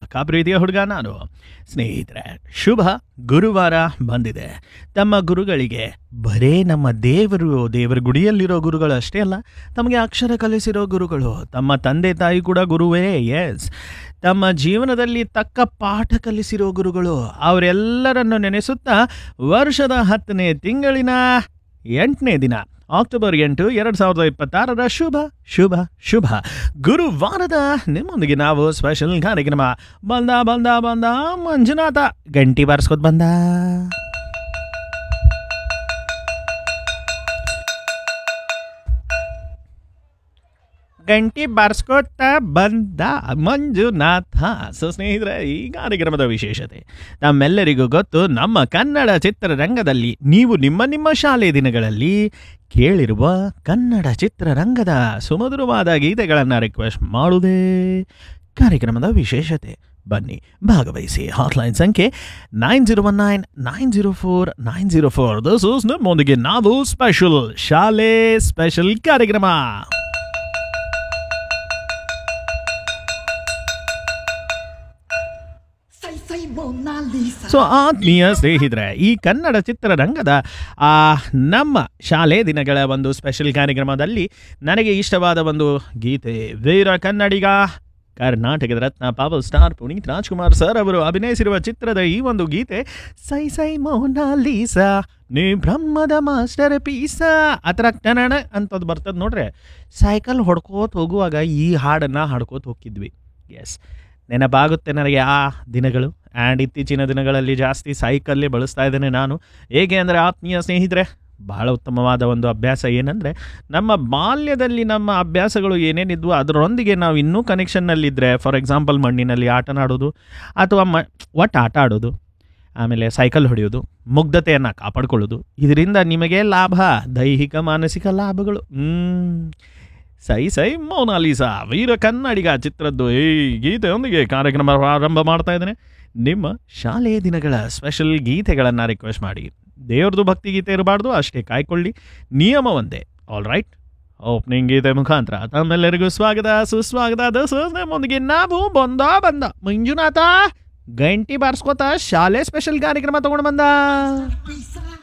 ಪಕ್ಕಾ ಪ್ರೀತಿಯ ಹುಡುಗ ನಾನು ಸ್ನೇಹಿತರೆ ಶುಭ ಗುರುವಾರ ಬಂದಿದೆ ತಮ್ಮ ಗುರುಗಳಿಗೆ ಬರೇ ನಮ್ಮ ದೇವರು ದೇವರ ಗುಡಿಯಲ್ಲಿರೋ ಗುರುಗಳು ಅಷ್ಟೇ ಅಲ್ಲ ತಮಗೆ ಅಕ್ಷರ ಕಲಿಸಿರೋ ಗುರುಗಳು ತಮ್ಮ ತಂದೆ ತಾಯಿ ಕೂಡ ಗುರುವೇ ಎಸ್ ತಮ್ಮ ಜೀವನದಲ್ಲಿ ತಕ್ಕ ಪಾಠ ಕಲಿಸಿರೋ ಗುರುಗಳು ಅವರೆಲ್ಲರನ್ನು ನೆನೆಸುತ್ತಾ ವರ್ಷದ ಹತ್ತನೇ ತಿಂಗಳಿನ ಎಂಟನೇ ದಿನ ಅಕ್ಟೋಬರ್ ಎಂಟು ಎರಡು ಸಾವಿರದ ಇಪ್ಪತ್ತಾರರ ಶುಭ ಶುಭ ಶುಭ ಗುರುವಾರದ ನಿಮ್ಮೊಂದಿಗೆ ನಾವು ಸ್ಪೆಷಲ್ ಕಾರ್ಯಕ್ರಮ ಬಂದ ಬಂದ ಬಂದ ಮಂಜುನಾಥ ಗಂಟಿ ಬಾರಿಸ್ಕೊತ್ ಬಂದ ಗಂಟಿ ಬಾರಿಸ್ಕೋತ ಬಂದ ಮಂಜುನಾಥ ಸೊ ಸ್ನೇಹಿತರೆ ಈ ಕಾರ್ಯಕ್ರಮದ ವಿಶೇಷತೆ ನಮ್ಮೆಲ್ಲರಿಗೂ ಗೊತ್ತು ನಮ್ಮ ಕನ್ನಡ ಚಿತ್ರರಂಗದಲ್ಲಿ ನೀವು ನಿಮ್ಮ ನಿಮ್ಮ ಶಾಲೆ ದಿನಗಳಲ್ಲಿ ಕೇಳಿರುವ ಕನ್ನಡ ಚಿತ್ರರಂಗದ ಸುಮಧುರವಾದ ಗೀತೆಗಳನ್ನು ರಿಕ್ವೆಸ್ಟ್ ಮಾಡುವುದೇ ಕಾರ್ಯಕ್ರಮದ ವಿಶೇಷತೆ ಬನ್ನಿ ಭಾಗವಹಿಸಿ ಹಾಟ್ಲೈನ್ ಸಂಖ್ಯೆ nine zero one nine nine zero four nine zero four this is ನಮ್ಮೊಂದಿಗೆ ನಾವು ಸ್ಪೆಷಲ್ ಶಾಲೆ ಸ್ಪೆಷಲ್ ಕಾರ್ಯಕ್ರಮ Say, say, Mona Lisa. So ಆತ್ಮೀಯ ಸ್ನೇಹಿತರೆ ಈ ಕನ್ನಡ ಚಿತ್ರರಂಗದ ಆ ನಮ್ಮ ಶಾಲೆ ದಿನಗಳ ಒಂದು ಸ್ಪೆಷಲ್ ಕಾರ್ಯಕ್ರಮದಲ್ಲಿ ನನಗೆ ಇಷ್ಟವಾದ ಒಂದು ಗೀತೆ ವೀರ ಕನ್ನಡಿಗ ಕರ್ನಾಟಕದ ರತ್ನ power star Puneeth Rajkumar sir ಅವರು ಅಭಿನಯಿಸಿರುವ ಚಿತ್ರದ ಈ ಒಂದು ಗೀತೆ ಸೈ ಸೈ ಮೋನಾಲೀಸಾ ನೀ ಬ್ರಹ್ಮದ ಮಾಸ್ಟರ್ ಪೀಸ ಆ ಥರ ಟನಣ ಅಂತದ್ದು ಬರ್ತದೆ ನೋಡ್ರೆ ಸೈಕಲ್ ಹೊಡ್ಕೋತ ಹೋಗುವಾಗ ಈ ಹಾಡನ್ನು ಹಾಡ್ಕೋತ ಹೋಗಿದ್ವಿ ಎಸ್ ನೆನಪಾಗುತ್ತೆ ನನಗೆ ಆ ದಿನಗಳು ಆ್ಯಂಡ್ ಇತ್ತೀಚಿನ ದಿನಗಳಲ್ಲಿ ಜಾಸ್ತಿ ಸೈಕಲ್ಲೇ ಬಳಸ್ತಾ ಇದ್ದೇನೆ ನಾನು ಹೇಗೆ ಅಂದರೆ ಆತ್ಮೀಯ ಸ್ನೇಹಿತರೆ ಬಹಳ ಉತ್ತಮವಾದ ಒಂದು ಅಭ್ಯಾಸ ಏನಂದರೆ ನಮ್ಮ ಬಾಲ್ಯದಲ್ಲಿ ನಮ್ಮ ಅಭ್ಯಾಸಗಳು ಏನೇನಿದ್ವು ಅದರೊಂದಿಗೆ ನಾವು ಇನ್ನೂ ಕನೆಕ್ಷನ್ನಲ್ಲಿದ್ದರೆ ಫಾರ್ ಎಕ್ಸಾಂಪಲ್ ಮಣ್ಣಿನಲ್ಲಿ ಆಟನಾಡೋದು ಅಥವಾ ಮ ಒಟ್ಟು ಆಟ ಆಡೋದು ಆಮೇಲೆ ಸೈಕಲ್ ಹೊಡೆಯೋದು ಮುಗ್ಧತೆಯನ್ನು ಕಾಪಾಡ್ಕೊಳ್ಳೋದು ಇದರಿಂದ ನಿಮಗೆ ಲಾಭ ದೈಹಿಕ ಮಾನಸಿಕ ಲಾಭಗಳು ಹ್ಮ್. ಸೈ ಸೈ ಮೌನಾಲಿಸಾ ವೀರ ಕನ್ನಡಿಗ ಚಿತ್ರದ್ದು ಈ ಗೀತೆಯೊಂದಿಗೆ ಕಾರ್ಯಕ್ರಮ ಪ್ರಾರಂಭ ಮಾಡ್ತಾ ಇದ್ದೇನೆ ನಿಮ್ಮ ಶಾಲೆಯ ದಿನಗಳ ಸ್ಪೆಷಲ್ ಗೀತೆಗಳನ್ನು ರಿಕ್ವೆಸ್ಟ್ ಮಾಡಿ ದೇವ್ರದ್ದು ಭಕ್ತಿ ಗೀತೆ ಇರಬಾರ್ದು ಅಷ್ಟೇ ಕಾಯ್ಕೊಳ್ಳಿ ನಿಯಮ ಒಂದೇ ಆಲ್ ರೈಟ್ ಓಪನಿಂಗ್ ಗೀತೆ ಮುಖಾಂತರ ತಮ್ಮೆಲ್ಲರಿಗೂ ಸ್ವಾಗತ ಸುಸ್ವಾಗತ ದಸ ನಮ್ಮೊಂದಿಗೆ ನಾವು ಬಂದ ಬಂದ ಮಂಜುನಾಥ ಗಂಟಿ ಬಾರಿಸ್ಕೋತ ಶಾಲೆ ಸ್ಪೆಷಲ್ ಕಾರ್ಯಕ್ರಮ ತಗೊಂಡು ಬಂದ Lisa.